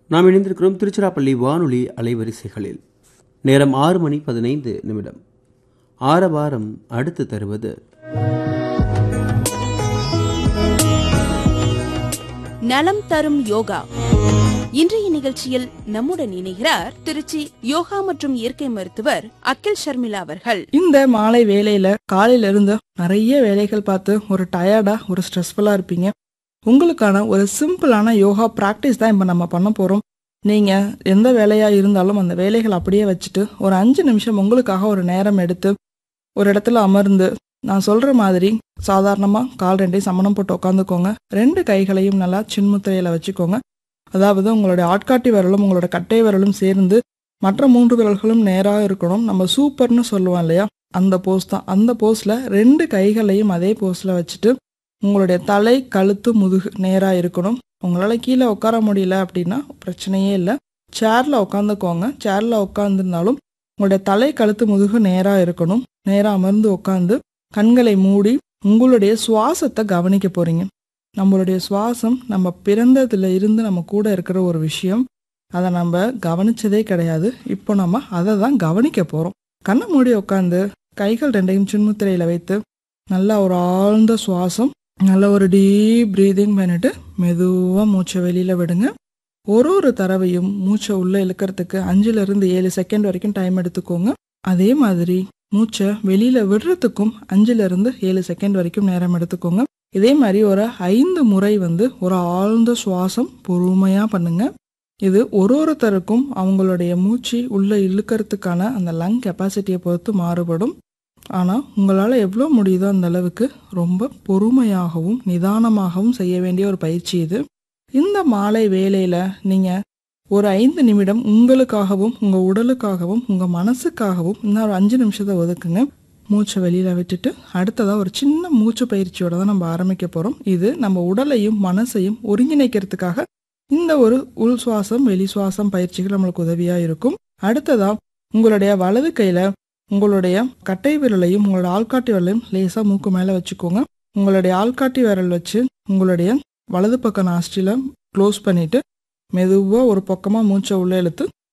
நாம் இணைந்திருக்கிறோம் திருச்சிராப்பள்ளி வானொலி அலைவரிசைகளில் நேரம் ஆறு மணி பதினைந்து நிமிடம் ஆரவாரம் அடுத்து தருவது நலம் தரும் யோகா இன்றைய நிகழ்ச்சியில் நம்முடன் இணைகிறார் திருச்சி யோகா மற்றும் இயற்கை மருத்துவர் அகில் ஷர்மிளா அவர்கள் இந்த மாலை வேலையில காலையில இருந்து நிறைய வேலைகள் பார்த்து ஒரு டயர்டா ஒரு ஸ்ட்ரெஸ்ஃபுல்லா இருப்பீங்க உங்களுக்கான ஒரு சிம்பிளான யோகா ப்ராக்டிஸ் தான் இப்போ நம்ம பண்ண போறோம் நீங்க எந்த வேலையா இருந்தாலும் அந்த வேலைகள் அப்படியே வச்சுட்டு ஒரு அஞ்சு நிமிஷம் உங்களுக்காக ஒரு நேரம் எடுத்து ஒரு இடத்துல அமர்ந்து நான் சொல்ற மாதிரி சாதாரணமா கால் ரெண்டையும் சமணம் போட்டு உட்காந்துக்கோங்க ரெண்டு கைகளையும் நல்லா சின்முத்திரையில வச்சுக்கோங்க அதாவது உங்களுடைய ஆட்காட்டி விரலும் உங்களோட கட்டை விரலும் சேர்ந்து மற்ற மூன்று விரல்களும் நேராக இருக்கணும் நம்ம சூப்பர்னு சொல்லுவோம் இல்லையா அந்த போஸ் தான் அந்த போஸ்ல ரெண்டு கைகளையும் அதே போஸ்ல வச்சுட்டு உங்களுடைய தலை கழுத்து முதுகு நேராக இருக்கணும் உங்களால் கீழே உட்கார முடியல அப்படின்னா பிரச்சனையே இல்லை சேரில் உட்காந்துக்கோங்க சேரில் உட்காந்துருந்தாலும் உங்களுடைய தலை கழுத்து முதுகு நேராக இருக்கணும் நேராக அமர்ந்து உட்காந்து கண்களை மூடி உங்களுடைய சுவாசத்தை கவனிக்க போறீங்க நம்மளுடைய சுவாசம் நம்ம பிறந்ததுல இருந்து நம்ம கூட இருக்கிற ஒரு விஷயம் அதை நம்ம கவனிச்சதே கிடையாது இப்போ நம்ம அதை தான் கவனிக்க போகிறோம் கண்ணை மூடி உட்காந்து கைகள் ரெண்டையும் சின்முத்திரையில் வைத்து நல்லா ஒரு ஆழ்ந்த சுவாசம் நல்ல ஒரு டீப் ப்ரீதிங் பண்ணிட்டு மெதுவாக மூச்சை வெளியில் விடுங்க ஒரு ஒரு தடவையும் மூச்சை உள்ளே இழுக்கிறதுக்கு அஞ்சுலேருந்து ஏழு செகண்ட் வரைக்கும் டைம் எடுத்துக்கோங்க அதே மாதிரி மூச்சை வெளியில் விடுறதுக்கும் அஞ்சுலேருந்து ஏழு செகண்ட் வரைக்கும் நேரம் எடுத்துக்கோங்க இதே மாதிரி ஒரு ஐந்து முறை வந்து ஒரு ஆழ்ந்த சுவாசம் பொறுமையாக பண்ணுங்க இது ஒரு ஒருத்தருக்கும் அவங்களுடைய மூச்சு உள்ளே இழுக்கிறதுக்கான அந்த லங் கெப்பாசிட்டியை பொறுத்து மாறுபடும் ஆனால் உங்களால் எவ்வளோ முடியுதோ அந்த அளவுக்கு ரொம்ப பொறுமையாகவும் நிதானமாகவும் செய்ய வேண்டிய ஒரு பயிற்சி இது இந்த மாலை வேலையில் நீங்கள் ஒரு ஐந்து நிமிடம் உங்களுக்காகவும் உங்கள் உடலுக்காகவும் உங்கள் மனசுக்காகவும் இன்னும் ஒரு அஞ்சு நிமிஷத்தை ஒதுக்குங்க மூச்சை வெளியில் விட்டுட்டு அடுத்ததாக ஒரு சின்ன மூச்சு பயிற்சியோட தான் நம்ம ஆரம்பிக்க போகிறோம் இது நம்ம உடலையும் மனசையும் ஒருங்கிணைக்கிறதுக்காக இந்த ஒரு உள் சுவாசம் வெளி சுவாசம் பயிற்சிகள் நம்மளுக்கு உதவியாக இருக்கும் அடுத்ததாக உங்களுடைய வலது கையில் உங்களுடைய கட்டை விரலையும் உங்களோட ஆள்காட்டி விரலையும் லேசாக மூக்கு மேலே வச்சுக்கோங்க உங்களுடைய ஆள்காட்டி விரல் வச்சு உங்களுடைய வலது பக்க நாஸ்டில க்ளோஸ் பண்ணிட்டு மெதுவாக ஒரு பக்கமாக மூச்சை உள்ளே இழுத்து